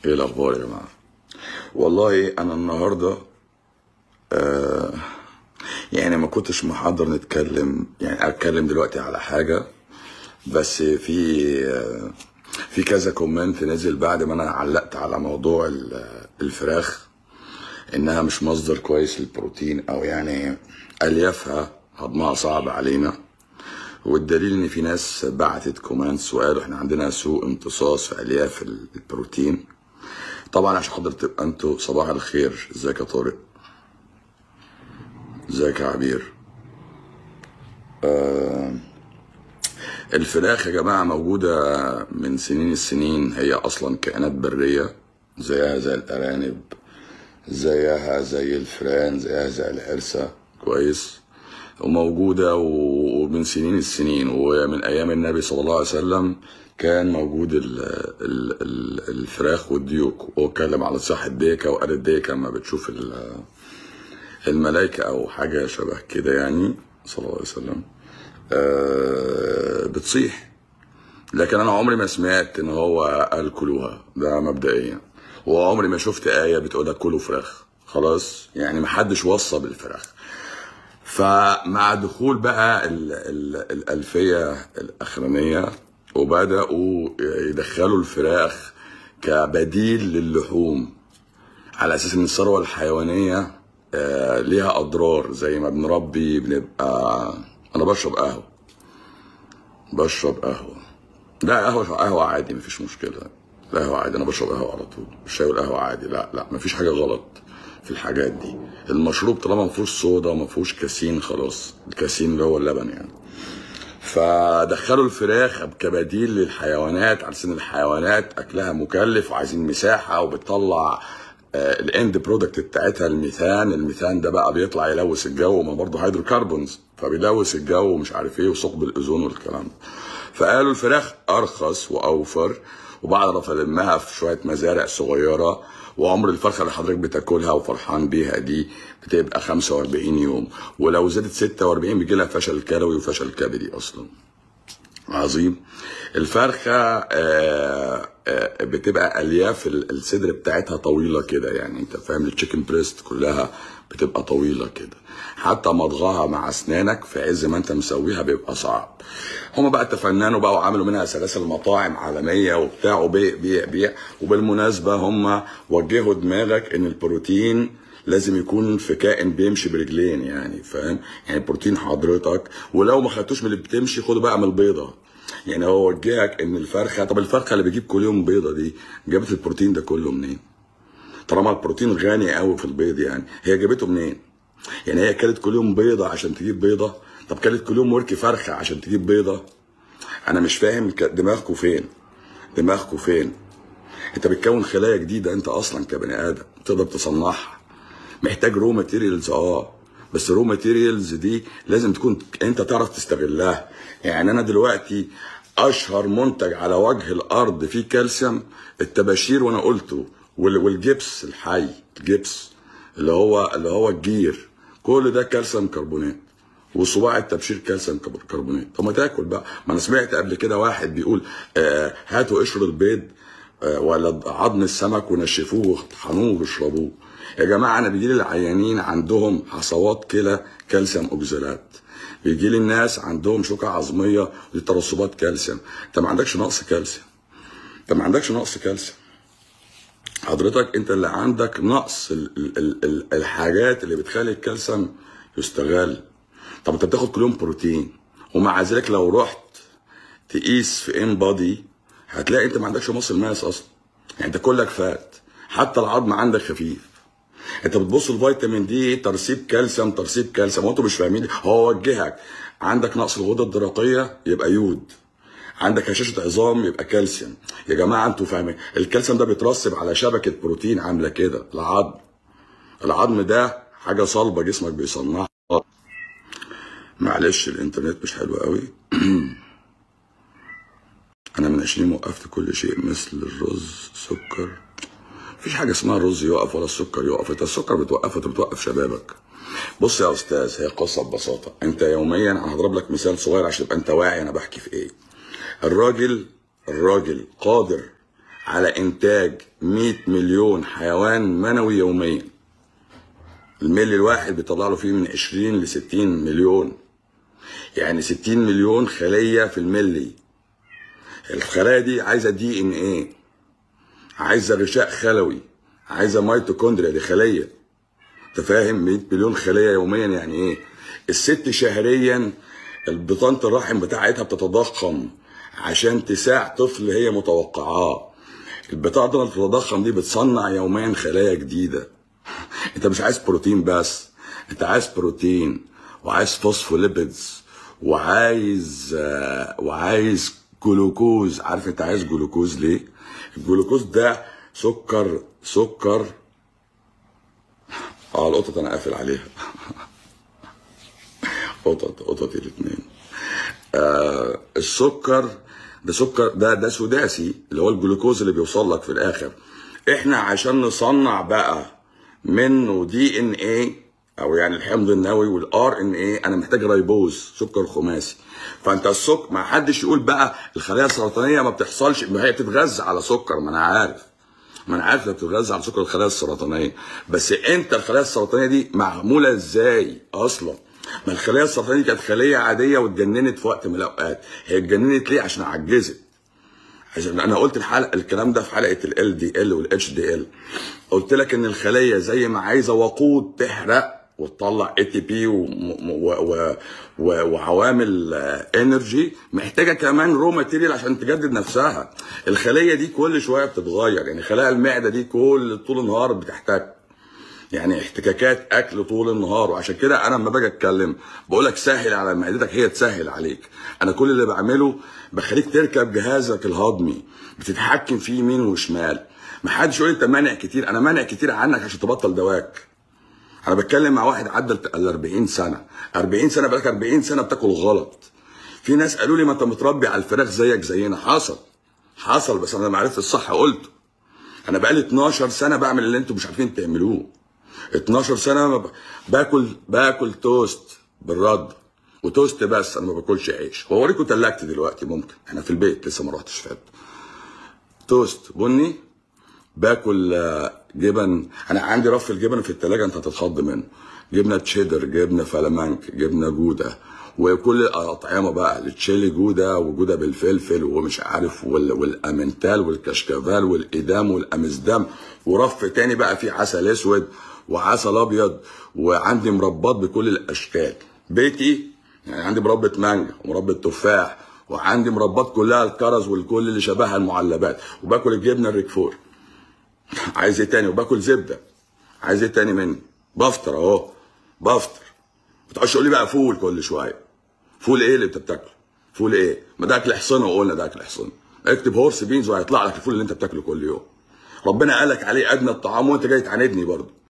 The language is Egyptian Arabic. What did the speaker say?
ايه الاخبار يا جماعه والله انا النهارده آه يعني ما كنتش محضر نتكلم يعني اتكلم دلوقتي على حاجه بس في آه في كذا كومنت نزل بعد ما انا علقت على موضوع ال- الفراخ انها مش مصدر كويس للبروتين او يعني اليافها هضمها صعب علينا والدليل ان في ناس بعتت كومنتس وقالوا احنا عندنا سوء امتصاص في الياف ال- البروتين طبعا عشان حضرتك تبقى انتوا صباح الخير ازيك يا طارق ازيك يا عبير الفراخ يا جماعة موجودة من سنين السنين هي أصلا كائنات برية زيها زي الأرانب زيها زي الفئران زيها زي العرسة كويس وموجودة و- ومن سنين السنين ومن أيام النبي صلى الله عليه وسلم كان موجود ال ال ال الفراخ والديوك واتكلم على صحة الديكة وقال الديكة لما بتشوف ال- الملائكة أو حاجة شبه كده يعني صلى الله عليه وسلم آه، بتصيح لكن انا عمري ما سمعت ان هو قال كلوها ده مبدئيا وعمري ما شفت ايه بتقول لك كلوا فراخ خلاص يعني ما حدش وصى بالفراخ فمع دخول بقى ال ال الالفيه الاخرانيه وبداوا يدخلوا الفراخ كبديل للحوم على اساس ان الثروه الحيوانيه آه، ليها اضرار زي ما بنربي بنبقى انا بشرب قهوه بشرب قهوه لا قهوه قهوه عادي مفيش مشكله لا قهوه عادي انا بشرب قهوه على طول الشاي والقهوه عادي لا لا مفيش حاجه غلط في الحاجات دي المشروب طالما ما فيهوش صودا ما فيهوش كاسين خلاص الكاسين اللي هو اللبن يعني فدخلوا الفراخ كبديل للحيوانات على سن الحيوانات اكلها مكلف وعايزين مساحه وبتطلع الاند برودكت بتاعتها الميثان الميثان ده بقى بيطلع يلوث الجو ما برضه هيدروكربونز فبيلوث الجو ومش عارف ايه وثقب الاوزون والكلام ده فقالوا الفراخ ارخص واوفر وبعرف المها في شويه مزارع صغيره وعمر الفرخه اللي حضرتك بتاكلها وفرحان بيها دي بتبقى 45 يوم ولو زادت 46 بيجي لها فشل كلوي وفشل كبدي اصلا عظيم الفرخه آه، آه، بتبقى الياف ال- الصدر بتاعتها طويله كده يعني انت فاهم التشيكن بريست كلها بتبقى طويله كده حتى مضغها مع اسنانك في عز ما انت مسويها بيبقى صعب هما بقى تفننوا بقى وعملوا منها سلاسل مطاعم عالميه وبتاع وبيع بيع بيع وبالمناسبه هما وجهوا دماغك ان البروتين لازم يكون في كائن بيمشي برجلين يعني فاهم يعني بروتين حضرتك ولو ما خدتوش من اللي بتمشي خده بقى من البيضه يعني هو وجهك ان الفرخه طب الفرخه اللي بيجيب كل يوم بيضه دي جابت البروتين ده كله منين طالما البروتين غني قوي في البيض يعني هي جابته منين يعني هي كلت كل يوم بيضه عشان تجيب بيضه طب كلت كل يوم ورك فرخه عشان تجيب بيضه انا مش فاهم ك- دماغكم فين دماغكم فين انت بتكون خلايا جديده انت اصلا كبني ادم تقدر تصنعها محتاج رو ماتيريالز اه بس رو ماتيريالز دي لازم تكون انت تعرف تستغلها يعني انا دلوقتي اشهر منتج على وجه الارض فيه كالسيوم الطباشير وانا قلته وال- والجبس الحي الجبس اللي هو اللي هو الجير كل ده كالسيوم كربونات وصباع التبشير كالسيوم كرب- كربونات طب ما تاكل بقى ما انا سمعت قبل كده واحد بيقول آه هاتوا قشر البيض آه، ولا عظم السمك ونشفوه وطحنوه واشربوه يا جماعه انا بيجي لي العيانين عندهم حصوات كلى كالسيوم اوكزالات بيجي لي الناس عندهم شوكه عظميه ودي ترسبات كالسيوم انت ما عندكش نقص كالسيوم انت ما عندكش نقص كالسيوم حضرتك انت اللي عندك نقص ال ال ال ال الحاجات اللي بتخلي الكالسيوم يستغل طب انت بتاخد كل يوم بروتين ومع ذلك لو رحت تقيس في ان بادي هتلاقي انت ما عندكش مصل ماس اصلا يعني انت كلك فات حتى العظم عندك خفيف انت بتبص الفيتامين دي ترسيب كالسيوم ترسيب كالسيوم وانتوا مش فاهمين هو وجهك عندك نقص الغده الدرقيه يبقى يود عندك هشاشه عظام يبقى كالسيوم يا جماعه انتوا فاهمين الكالسيوم ده بيترسب على شبكه بروتين عامله كده العظم العظم ده حاجه صلبه جسمك بيصنعها معلش الانترنت مش حلو قوي انا من 20 وقفت كل شيء مثل الرز سكر مفيش حاجه اسمها الرز يقف ولا السكر يقف انت السكر بتوقف انت بتوقف شبابك بص يا استاذ هي قصه ببساطه انت يوميا انا هضرب لك مثال صغير عشان تبقى انت واعي انا بحكي في ايه الراجل الراجل قادر على انتاج 100 مليون حيوان منوي يوميا الملي الواحد بيطلع له فيه من 20 ل 60 مليون يعني 60 مليون خليه في الملي الخلايا دي عايزه دي ان ايه عايزه غشاء خلوي عايزه ميتوكوندريا دي خليه انت فاهم 100 مليون خليه يوميا يعني ايه الست شهريا البطانه الرحم بتاعتها بتتضخم عشان تساع طفل هي متوقعاه البطاقه اللي بتتضخم دي بتصنع يوميا خلايا جديده انت مش عايز بروتين بس انت عايز بروتين وعايز فوسفوليبيدز وعايز آه، وعايز جلوكوز عارف انت عايز جلوكوز ليه الجلوكوز ده سكر سكر اه القطط انا قافل عليها قطط قطط الاثنين آه السكر ده سكر ده ده سداسي اللي هو الجلوكوز اللي بيوصل لك في الاخر احنا عشان نصنع بقى منه دي ان ايه او يعني الحمض النووي والار ان ايه انا محتاج ريبوز سكر خماسي فانت السكر ما حدش يقول بقى الخلايا السرطانيه ما بتحصلش ما هي بتتغذى على سكر ما انا عارف ما انا عارف انها بتتغذى على سكر الخلايا السرطانيه بس انت الخلايا السرطانيه دي معموله ازاي اصلا ما الخلايا السرطانيه دي كانت خليه عاديه واتجننت في وقت من الاوقات هي اتجننت ليه عشان عجزت عشان انا قلت الحلقه الكلام ده في حلقه ال دي ال والاتش دي ال قلت لك ان الخليه زي ما عايزه وقود تحرق وتطلع اي تي بي وعوامل انرجي محتاجه كمان رو ماتيريال عشان تجدد نفسها الخليه دي كل شويه بتتغير يعني خلايا المعده دي كل طول النهار بتحتاج يعني احتكاكات اكل طول النهار وعشان كده انا لما باجي اتكلم بقول لك سهل على معدتك هي تسهل عليك انا كل اللي بعمله بخليك تركب جهازك الهضمي بتتحكم فيه يمين وشمال ما حدش يقول لي انت مانع كتير انا مانع كتير عنك عشان تبطل دواك انا بتكلم مع واحد عدى ال 40 سنه 40 سنه بقالك 40 سنه بتاكل غلط في ناس قالوا لي ما انت متربي على الفراخ زيك زينا حصل حصل بس انا لما عرفت الصح قلته انا بقالي 12 سنه بعمل اللي انتوا مش عارفين تعملوه 12 سنه ما ب... باكل باكل توست بالرد وتوست بس انا ما باكلش عيش واوريكم تلاجتي دلوقتي ممكن احنا في البيت لسه ما رحتش فات توست بني باكل آه، جبن انا عندي رف الجبن في التلاجة انت هتتخض منه جبنه تشيدر جبنه فلامنك جبنه جوده وكل الاطعمه بقى التشيلي جوده وجوده بالفلفل ومش عارف وال... والامنتال والكشكافال والادام والامزدام ورف تاني بقى فيه عسل اسود وعسل ابيض وعندي مربات بكل الاشكال بيتي يعني عندي مربى مانجا ومربى تفاح وعندي مربات كلها الكرز والكل اللي شبهها المعلبات وباكل الجبنه الريكفور عايز ايه تاني وباكل زبده عايز ايه تاني مني بفطر اهو بفطر ما تقعدش تقول لي بقى فول كل شويه فول ايه اللي انت بتاكله فول ايه ما ده اكل حصنه وقلنا ده اكل حصنه اكتب هورس بينز وهيطلع لك الفول اللي انت بتاكله كل يوم ربنا قالك عليه ادنى الطعام وانت جاي تعاندني برضه